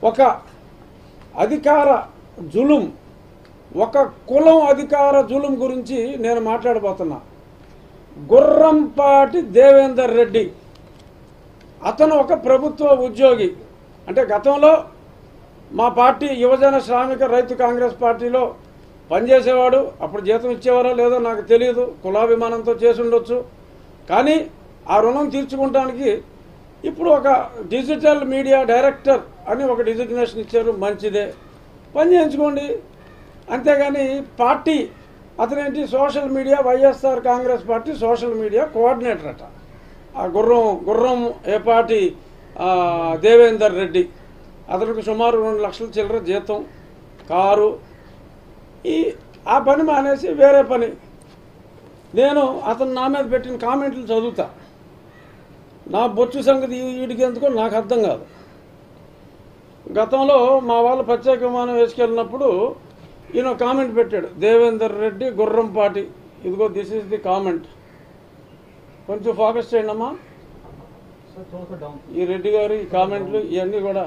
ఒక అధికార జులుం ఒక కులం అధికార జులుం గురించి నేను మాట్లాడబోతున్నా గుర్రంపాటి దేవేందర్ రెడ్డి అతను ఒక ప్రభుత్వ ఉద్యోగి అంటే గతంలో మా పార్టీ యువజన శ్రామిక రైతు కాంగ్రెస్ పార్టీలో పనిచేసేవాడు అప్పుడు జీతం ఇచ్చేవారో లేదో నాకు తెలియదు కులాభిమానంతో చేసి ఉండొచ్చు కానీ ఆ రుణం తీర్చుకోవడానికి ఇప్పుడు ఒక డిజిటల్ మీడియా డైరెక్టర్ అని ఒక డిజిగ్నేషన్ ఇచ్చారు మంచిదే పని చేయించుకోండి అంతేగాని పార్టీ అతనేంటి social media YSR Congress party social media coordinator అట ఆ గుర్రం గుర్రం ఏ పార్టీ ఆ, దేవేందర్ రెడ్డి అతనికి సుమారు రెండు లక్షల చిల్లర జీతం కారు ఈ ఆ పని మానేసి వేరే పని నేను అతను నా మీద పెట్టిన కామెంట్లు చదువుతా నా బొచ్చు సంగతి ఈ- వీడికి ఎందుకో నాకు అర్థం కాదు గతంలో మా వాళ్ళు ప్రత్యేక విమానం వేసుకెళ్ళినప్పుడు ఈయన కామెంట్ పెట్టాడు దేవేందర్ రెడ్డి గుర్రంపాటి ఇదిగో దిస్ ఇస్ ది కామెంట్ కొంచెం ఫోకస్ చేయండి అమ్మా సార్ థోड़ा డౌన్ ఈ రెడ్డి గారు ఈ కామెంట్లు ఇవన్నీ కూడా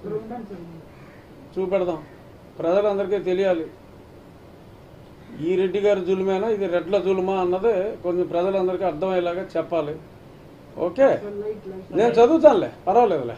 చూపెడదాం ప్రజలందరికీ తెలియాలి ఈ రెడ్డి గారి జులుమేనా ఇది రెడ్ల జులుమా అన్నది కొంచెం ప్రజలందరికీ అర్థమయ్యేలాగా చెప్పాలి ఓకే నేను చదువుతానులే పర్వాలేదులే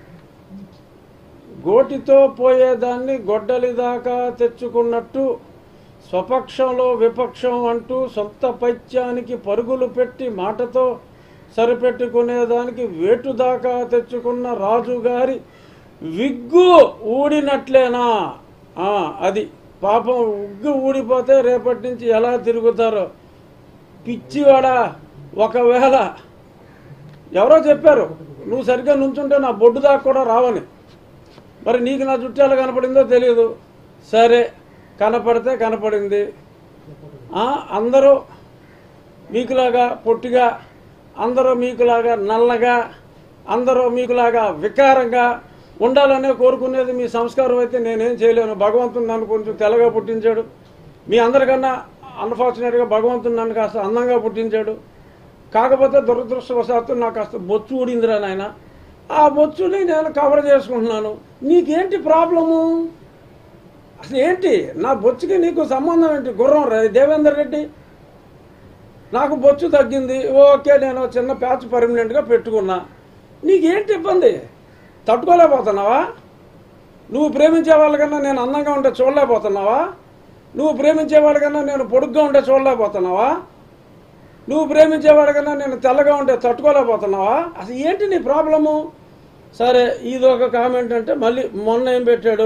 గోటితో పోయేదాన్ని గొడ్డలి దాకా తెచ్చుకున్నట్టు స్వపక్షంలో విపక్షం అంటూ సొంత పైత్యానికి పరుగులు పెట్టి మాటతో సరిపెట్టుకునేదానికి వేటు దాకా తెచ్చుకున్న రాజుగారి విగ్గు ఊడినట్లేనా ఆ, అది పాపం విగ్గు ఊడిపోతే రేపటి నుంచి ఎలా తిరుగుతారో పిచ్చివాడా ఒకవేళ ఎవరో చెప్పారు నువ్వు సరిగ్గా నుంచుంటే నా బొడ్డు దాకా కూడా రావని మరి నీకు నా జుట్టు ఎలా కనపడిందో తెలియదు సరే కనపడితే కనపడింది ఆ, అందరూ మీకులాగా పొట్టిగా అందరూ మీకులాగా నల్లగా అందరూ మీకులాగా వికారంగా ఉండాలనే కోరుకునేది మీ సంస్కారం అయితే నేనేం చేయలేను భగవంతుడు నన్ను కొంచెం తెల్లగా పుట్టించాడు మీ అందరికన్నా అన్ఫార్చునేట్గా భగవంతుడు నన్ను కాస్త అందంగా పుట్టించాడు కాకపోతే దురదృష్టవశాత్తు నాకు కాస్త బొచ్చు ఊడిందిరా నాయన ఆ బొచ్చుని నేను కవర్ చేసుకుంటున్నాను నీకేంటి ప్రాబ్లము అసలు ఏంటి నా బొచ్చుకి నీకు సంబంధం ఏంటి గుర్రం రా దేవేందర్ రెడ్డి నాకు బొచ్చు తగ్గింది ఓకే నేను చిన్న ప్యాచ్ పర్మనెంట్గా పెట్టుకున్నా నీకేంటి ఇబ్బంది తట్టుకోలేకపోతున్నావా నువ్వు ప్రేమించే వాళ్ళకన్నా నేను అందంగా ఉంటే చూడలేకపోతున్నావా నువ్వు ప్రేమించే వాళ్ళకన్నా నేను పొడుగ్గా ఉంటే చూడలేకపోతున్నావా నువ్వు ప్రేమించేవాడికన్నా నేను తెల్లగా ఉంటే తట్టుకోలేకపోతున్నావా అసలు ఏంటి నీ ప్రాబ్లము సరే ఇది ఒక కామెంట్ అంటే మళ్ళీ మొన్న ఏం పెట్టాడు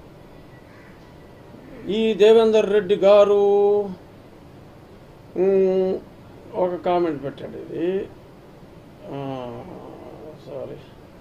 ఈ దేవేందర్ రెడ్డి గారు ఉమ్, ఒక కామెంట్ పెట్టాడు ఇది సారీ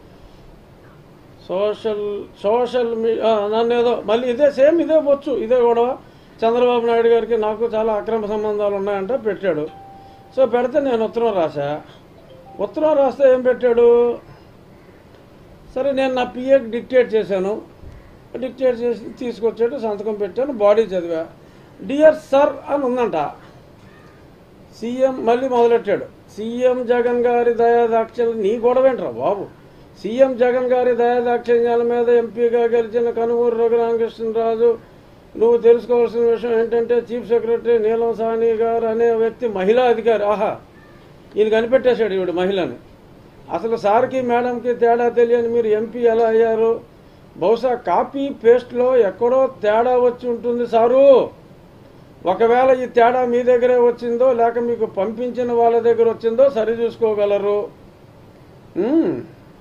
సోషల్ సోషల్ మీడియా నన్ను ఏదో మళ్ళీ ఇదే సేమ్ ఇదే వచ్చు ఇదే గొడవ చంద్రబాబు నాయుడు గారికి నాకు చాలా అక్రమ సంబంధాలు ఉన్నాయంటే పెట్టాడు సో పెడితే నేను ఉత్తరం రాశా ఉత్తరం రాస్తే ఏం పెట్టాడు సరే నేను నా పిఏకి డిక్టేట్ చేశాను డిక్టేట్ చేసి తీసుకొచ్చాడు సంతకం పెట్టాను బాడీ చదివా డియర్ సర్ అని ఉందంట సీఎం మళ్ళీ మొదలెట్టాడు సీఎం జగన్ గారి దయాదాక్షలు నీ గొడవేంట్రా బాబు సీఎం జగన్ గారి దయాదాక్షిణ్యాల మీద ఎంపీగా గెలిచిన కనుమూరు రఘురామకృష్ణరాజు నువ్వు తెలుసుకోవాల్సిన విషయం ఏంటంటే చీఫ్ సెక్రటరీ నీలం సాహ్ని గారు అనే వ్యక్తి మహిళా అధికారి ఆహా ఈయన కనిపెట్టేశాడు ఈవిడ మహిళని అసలు సార్కి మేడంకి తేడా తెలియని మీరు ఎంపీ ఎలా అయ్యారు బహుశా కాపీ పేస్ట్లో ఎక్కడో తేడా వచ్చి ఉంటుంది సారు ఒకవేళ ఈ తేడా మీ దగ్గరే వచ్చిందో లేక మీకు పంపించిన వాళ్ళ దగ్గర వచ్చిందో సరి చూసుకోగలరు మ్మ్.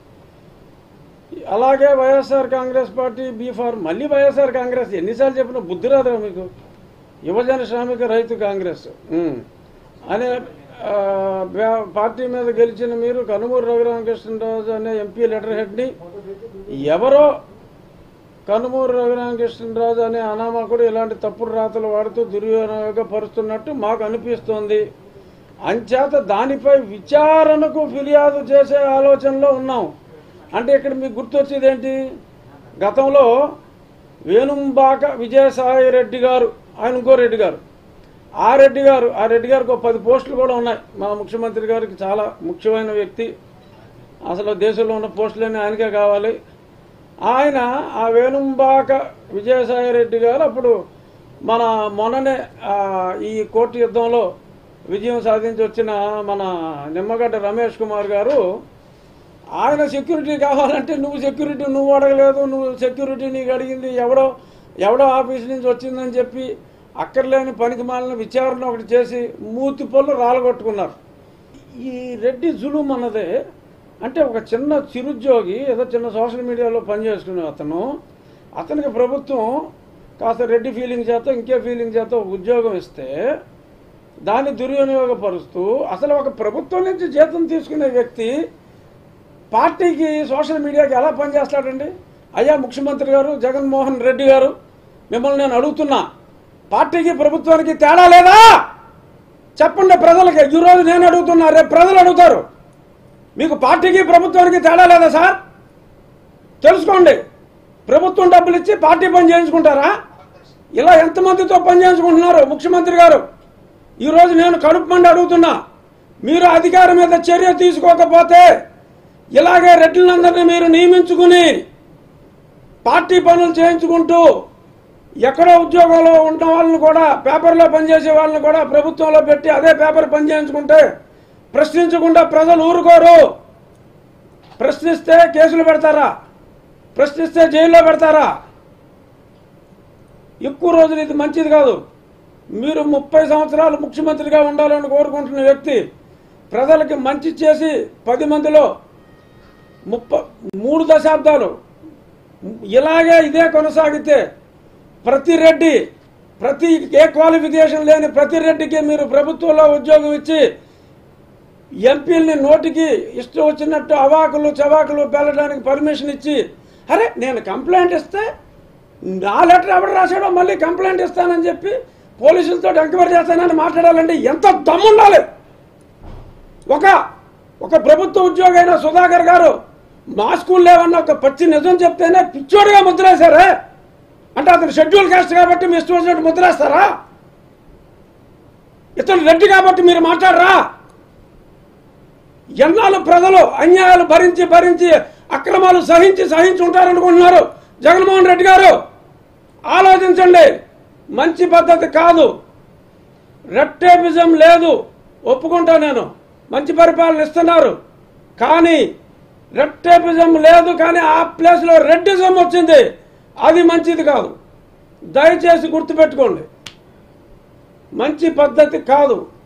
అలాగే వైఎస్ఆర్ కాంగ్రెస్ పార్టీ బీఫార్ మళ్ళీ వైఎస్ఆర్ కాంగ్రెస్ ఎన్నిసార్లు చెప్పినా బుద్ధి రాదురా మీకు యువజన శ్రామిక రైతు కాంగ్రెస్ మ్మ్. అనే ఆ, బ్యా- పార్టీ మీద గెలిచిన మీరు కనుమూరు రఘురామకృష్ణరాజు అనే ఎంపీ లెటర్ హెడ్ని ఎవరో కనుమూరు రఘురామకృష్ణరాజు అనే అనామకుడు ఇలాంటి తప్పుడు రాతలు వాడుతూ దుర్వినియోగపరుస్తున్నట్టు మాకు అనిపిస్తోంది అంచేత దానిపై విచారణకు ఫిర్యాదు చేసే ఆలోచనలో ఉన్నాం అంటే ఇక్కడ మీకు గుర్తొచ్చేది ఏంటి గతంలో వేణుంబాక విజయసాయి రెడ్డి గారు ఆయన ఇంకో రెడ్డి గారు ఆ రెడ్డి గారు ఆ రెడ్డి గారికి ఒక పది పోస్టులు కూడా ఉన్నాయి మా ముఖ్యమంత్రి గారికి చాలా ముఖ్యమైన వ్యక్తి అసలు దేశంలో ఉన్న పోస్టులన్నీ ఆయనకే కావాలి ఆయన ఆ వేణుంబాక విజయసాయిరెడ్డి గారు అప్పుడు మన మొన్ననే ఆ, ఈ కోర్టు యుద్ధంలో విజయం సాధించి వచ్చిన మన నిమ్మగడ్డ రమేష్ కుమార్ గారు ఆయన సెక్యూరిటీ కావాలంటే నువ్వు సెక్యూరిటీ నువ్వు అడగలేదు నువ్వు సెక్యూరిటీ నీకు అడిగింది ఎవడో ఎవడో ఆఫీస్ నుంచి వచ్చిందని చెప్పి అక్కర్లేని పనికి మాలిన విచారణ ఒకటి చేసి మూతి పళ్ళు రాలగొట్టుకున్నారు ఈ రెడ్డి జులుం అన్నదే అంటే ఒక చిన్న చిరుద్యోగి ఏదో చిన్న సోషల్ మీడియాలో పనిచేసుకునే అతను అతనికి ప్రభుత్వం కాస్త రెడ్డి ఫీలింగ్ చేత ఇంకే ఫీలింగ్ చేత ఒక ఉద్యోగం ఇస్తే దాన్ని దుర్వినియోగపరుస్తూ అసలు ఒక ప్రభుత్వం నుంచి జీతం తీసుకునే వ్యక్తి పార్టీకి సోషల్ మీడియాకి ఎలా పనిచేస్తాడండి అయ్యా ముఖ్యమంత్రి గారు జగన్మోహన్ రెడ్డి గారు మిమ్మల్ని నేను అడుగుతున్నా పార్టీకి ప్రభుత్వానికి తేడా లేదా చెప్పండి ప్రజలకి ఈరోజు నేను అడుగుతున్నా రేపు ప్రజలు అడుగుతారు మీకు పార్టీకి ప్రభుత్వానికి తేడా లేదా సార్ తెలుసుకోండి ప్రభుత్వం డబ్బులు ఇచ్చి పార్టీ పని చేయించుకుంటారా ఇలా ఎంతమందితో పని చేయించుకుంటున్నారు ముఖ్యమంత్రి గారు ఈరోజు నేను కడుపు మండి అడుగుతున్నా మీరు అధికారం మీద చర్య తీసుకోకపోతే ఇలాగే రెడ్లందరినీ మీరు నియమించుకుని పార్టీ పనులు చేయించుకుంటూ ఎక్కడో ఉద్యోగంలో ఉన్న వాళ్ళని కూడా పేపర్లో పనిచేసే వాళ్ళని కూడా ప్రభుత్వంలో పెట్టి అదే పేపర్ పని చేయించుకుంటే ప్రశ్నించకుండా ప్రజలు ఊరుకోరు ప్రశ్నిస్తే కేసులు పెడతారా ప్రశ్నిస్తే జైల్లో పెడతారా ఎక్కువ రోజులు ఇది మంచిది కాదు మీరు ముప్పై సంవత్సరాలు ముఖ్యమంత్రిగా ఉండాలని కోరుకుంటున్న వ్యక్తి ప్రజలకి మంచి చేసి పది మందిలో ముప్ప మూడు దశాబ్దాలు ఇలాగే ఇదే కొనసాగితే ప్రతి రెడ్డి ప్రతి ఏ క్వాలిఫికేషన్ లేని ప్రతి రెడ్డికి మీరు ప్రభుత్వంలో ఉద్యోగం ఇచ్చి ఎంపీల్ని నోటికి ఇష్టం వచ్చినట్టు అవాకులు చవాకులు పెళ్ళడానికి పర్మిషన్ ఇచ్చి అరే నేను కంప్లైంట్ ఇస్తే నా లెటర్ ఎవడు రాశాడో మళ్ళీ కంప్లైంట్ ఇస్తానని చెప్పి పోలీసులతో ఎంక్వైరీ చేస్తానని మాట్లాడాలంటే ఎంత దమ్ముండాలి ఒక ఒక ప్రభుత్వ ఉద్యోగి అయిన సుధాకర్ గారు మా స్కూల్ లేవన్న ఒక పచ్చి నిజం చెప్తేనే పిచ్చోడుగా ముద్రేశారే అంటే అతను షెడ్యూల్ కాస్ట్ కాబట్టి మీ ఇష్టం వచ్చినట్టు ముద్రేస్తారా ఇతను రెడ్డి కాబట్టి మీరు మాట్లాడరా ఎన్నాళ్ళు ప్రజలు అన్యాయాలు భరించి భరించి అక్రమాలు సహించి సహించి ఉంటారనుకుంటున్నారు జగన్మోహన్ రెడ్డి గారు ఆలోచించండి మంచి పద్ధతి కాదు రెట్టేపిజం లేదు ఒప్పుకుంటా నేను మంచి పరిపాలన ఇస్తున్నారు కానీ రెట్టేపిజం లేదు కానీ ఆ ప్లేస్లో రెడ్డిజం వచ్చింది అది మంచిది కాదు దయచేసి గుర్తుపెట్టుకోండి మంచి పద్ధతి కాదు